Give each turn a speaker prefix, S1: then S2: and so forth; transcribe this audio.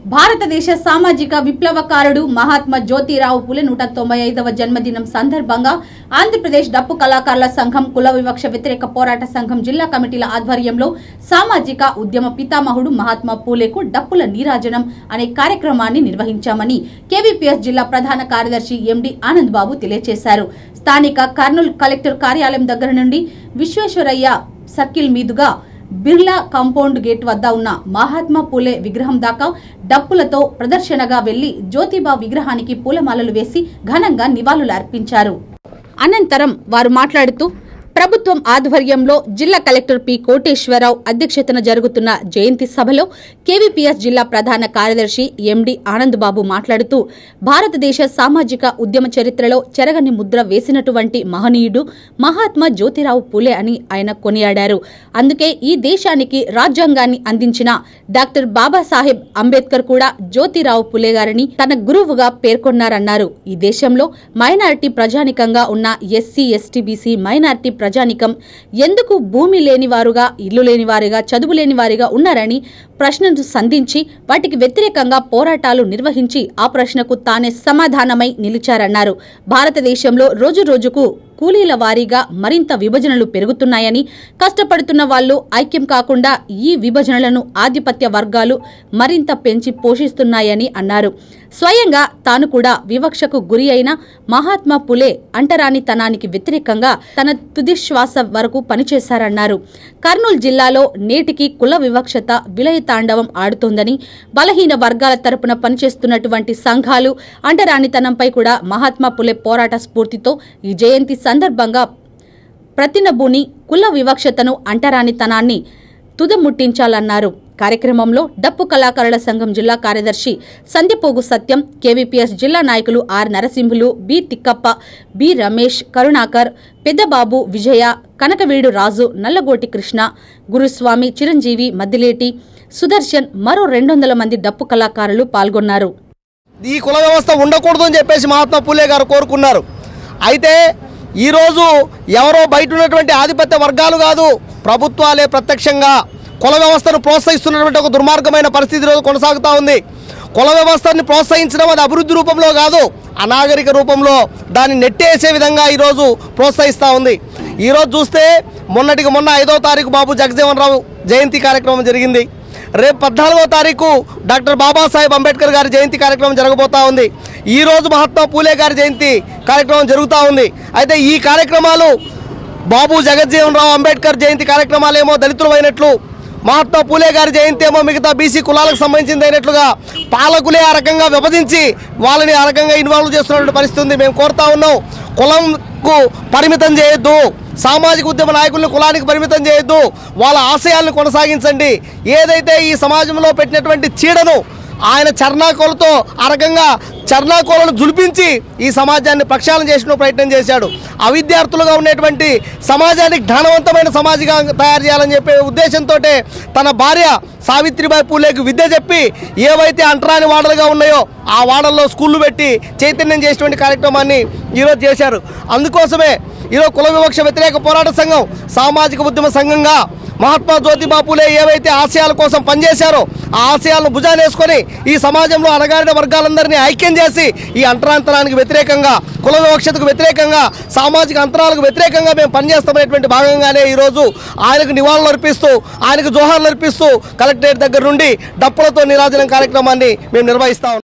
S1: భారతదేశ సామాజిక విప్లవకారుడు మహాత్మా జ్యోతిరావు పులే నూట తొంభై ఐదవ జన్మదినం సందర్భంగా ఆంధ్రప్రదేశ్ డప్పు కళాకారుల సంఘం కుల వివక్ష వ్యతిరేక పోరాట సంఘం జిల్లా కమిటీల ఆధ్వర్యంలో సామాజిక ఉద్యమ పితామహుడు మహాత్మా పూలేకు డప్పుల నీరాజనం అనే కార్యక్రమాన్ని నిర్వహించామని కేవీపీఎస్ జిల్లా ప్రధాన కార్యదర్శి ఎండి ఆనంద్ బాబు తెలియజేశారు స్థానిక కర్నూలు కలెక్టర్ కార్యాలయం దగ్గర నుండి విశ్వేశ్వరయ్య సర్కిల్ మీదుగా బిర్లా కాంపౌండ్ గేట్ వద్ద ఉన్న మహాత్మా పూలే విగ్రహం దాకా డప్పులతో ప్రదర్శనగా వెళ్లి జ్యోతిబా విగ్రహానికి పూలమాలలు వేసి ఘనంగా నివాళులు అర్పించారు అనంతరం వారు మాట్లాడుతూ ప్రభుత్వం ఆధ్వర్యంలో జిల్లా కలెక్టర్ పి కోటేశ్వరరావు అధ్యక్షతన జరుగుతున్న జయంతి సభలో కేవీపీఎస్ జిల్లా ప్రధాన కార్యదర్శి ఎండి ఆనంద్ బాబు మాట్లాడుతూ భారతదేశ సామాజిక ఉద్యమ చరిత్రలో చెరగని ముద్ర వేసినటువంటి మహనీయుడు మహాత్మా జ్యోతిరావు పూలే అని ఆయన కొనియాడారు అందుకే ఈ దేశానికి రాజ్యాంగాన్ని అందించిన డాక్టర్ బాబాసాహెబ్ అంబేద్కర్ కూడా జ్యోతిరావు పులే గారిని తన గురువుగా పేర్కొన్నారన్నారు ఈ దేశంలో మైనారిటీ ప్రజానికంగా ఉన్న ఎస్సీ ఎస్టీ బీసీ మైనారిటీ ప్రజానికం ఎందుకు భూమి లేని వారుగా ఇల్లు లేని వారిగా చదువు లేని వారిగా ఉన్నారని ప్రశ్నను సంధించి వాటికి వ్యతిరేకంగా పోరాటాలు నిర్వహించి ఆ ప్రశ్నకు తానే సమాధానమై నిలిచారన్నారు భారతదేశంలో రోజు రోజుకు కూలీల వారీగా మరింత విభజనలు పెరుగుతున్నాయని కష్టపడుతున్న వాళ్ళు ఐక్యం కాకుండా ఈ విభజనలను ఆధిపత్య వర్గాలు మరింత పెంచి పోషిస్తున్నాయని అన్నారు స్వయంగా తాను కూడా వివక్షకు గురి అయిన మహాత్మా పులే అంటరానితనానికి వ్యతిరేకంగా తన తుది శ్వాస వరకు పనిచేశారన్నారు కర్నూలు జిల్లాలో నేటికి కుల వివక్షత విలయతాండవం ఆడుతోందని బలహీన వర్గాల తరపున పనిచేస్తున్నటువంటి సంఘాలు అంటరానితనంపై కూడా మహాత్మా పులే పోరాట స్ఫూర్తితో ఈ జయంతి సందర్భంగా ప్రతినబూని కుల వివక్షతను అంటరానితనాన్ని తుదముట్టించాలన్నారు కార్యక్రమంలో డప్పు కళాకారుల సంఘం జిల్లా కార్యదర్శి సంధ్యపోగు సత్యం కేవీపీఎస్ జిల్లా నాయకులు R Narasimhulu B Tikkappa B Ramesh Karunakar Peddababu Vijaya Kanakaveedu Raju Nallagoti Krishna Guruswamy Chiranjeevi Maddileti Sudarshan మరో రెండు వందల మంది డప్పు కళాకారులు పాల్గొన్నారు
S2: ఈ కుల వ్యవస్థ ఉండకూడదు అని చెప్పేసి మహాత్మా పూలే గారు కోరుకున్నారు అయితే ఈరోజు ఎవరో బయట ఉన్నటువంటి ఆధిపత్య వర్గాలు కాదు ప్రభుత్వాలే ప్రత్యక్షంగా కుల వ్యవస్థను ప్రోత్సహిస్తున్నటువంటి ఒక దుర్మార్గమైన పరిస్థితి ఈరోజు కొనసాగుతూ ఉంది కుల వ్యవస్థని ప్రోత్సహించడం అది అభివృద్ధి రూపంలో కాదు అనాగరిక రూపంలో దాన్ని నెట్టేసే విధంగా ఈరోజు ప్రోత్సహిస్తూ ఉంది ఈరోజు చూస్తే మొన్నటికి మొన్న ఐదో తారీఖు బాబు జగజీవన్ రావు జయంతి కార్యక్రమం జరిగింది రేపు పద్నాలుగో తారీఖు డాక్టర్ బాబాసాహెబ్ అంబేద్కర్ గారి జయంతి కార్యక్రమం జరగబోతా ఉంది ఈ రోజు మహాత్మా పూలే గారి జయంతి కార్యక్రమం జరుగుతూ ఉంది అయితే ఈ కార్యక్రమాలు బాబు జగజ్జీవన్ రావు అంబేద్కర్ జయంతి కార్యక్రమాలు ఏమో దళితులు అయినట్లు మహాత్మా పూలే గారి జయంతి ఏమో మిగతా బీసీ కులాలకు సంబంధించింది అయినట్లుగా పాలకులే ఆ రకంగా విభజించి వాళ్ళని ఆ రకంగా ఇన్వాల్వ్ చేస్తున్నటువంటి పరిస్థితి ఉంది మేము కోరుతా ఉన్నాం కులంకు పరిమితం చేయొద్దు సామాజిక ఉద్యమ నాయకుల్ని కులానికి పరిమితం చేయొద్దు వాళ్ళ ఆశయాలను కొనసాగించండి ఏదైతే ఈ సమాజంలో పెట్టినటువంటి చీడను ఆయన చర్నాకోలతో ఆ రకంగా చర్నాకోలను జులిపించి ఈ సమాజాన్ని ప్రక్షాళన చేసిన ప్రయత్నం చేశాడు అవిద్యార్థులుగా ఉండేటువంటి సమాజానికి జ్ఞానవంతమైన సమాజంగా తయారు చేయాలని చెప్పే ఉద్దేశంతో తన భార్య సావిత్రిబాయి పూలేకి విద్య చెప్పి ఏవైతే అంటరాని వాడలుగా ఉన్నాయో ఆ వాడల్లో స్కూళ్ళు పెట్టి చైతన్యం చేసేటువంటి కార్యక్రమాన్ని ఈరోజు చేశారు అందుకోసమే ఈరోజు కుల వివక్ష వ్యతిరేక పోరాట సంఘం సామాజిక ఉద్యమ సంఘంగా మహాత్మా జ్యోతిబా పూలే ఏవైతే ఆశయాల కోసం పనిచేశారో ఆ ఆశయాలను భుజానేసుకొని ఈ సమాజంలో అణగారిన వర్గాలందరినీ ఐక్యం చేసి ఈ అంతరాంతరానికి వ్యతిరేకంగా కుల వివక్షతకు వ్యతిరేకంగా సామాజిక అంతరాలకు వ్యతిరేకంగా మేము పనిచేస్తామనేటువంటి భాగంగానే ఈరోజు ఆయనకు నివాళులు అర్పిస్తూ ఆయనకు జోహార్లు అర్పిస్తూ కలెక్టరేట్ దగ్గర నుండి డప్పులతో నిరాజనం కార్యక్రమాన్ని మేము నిర్వహిస్తాం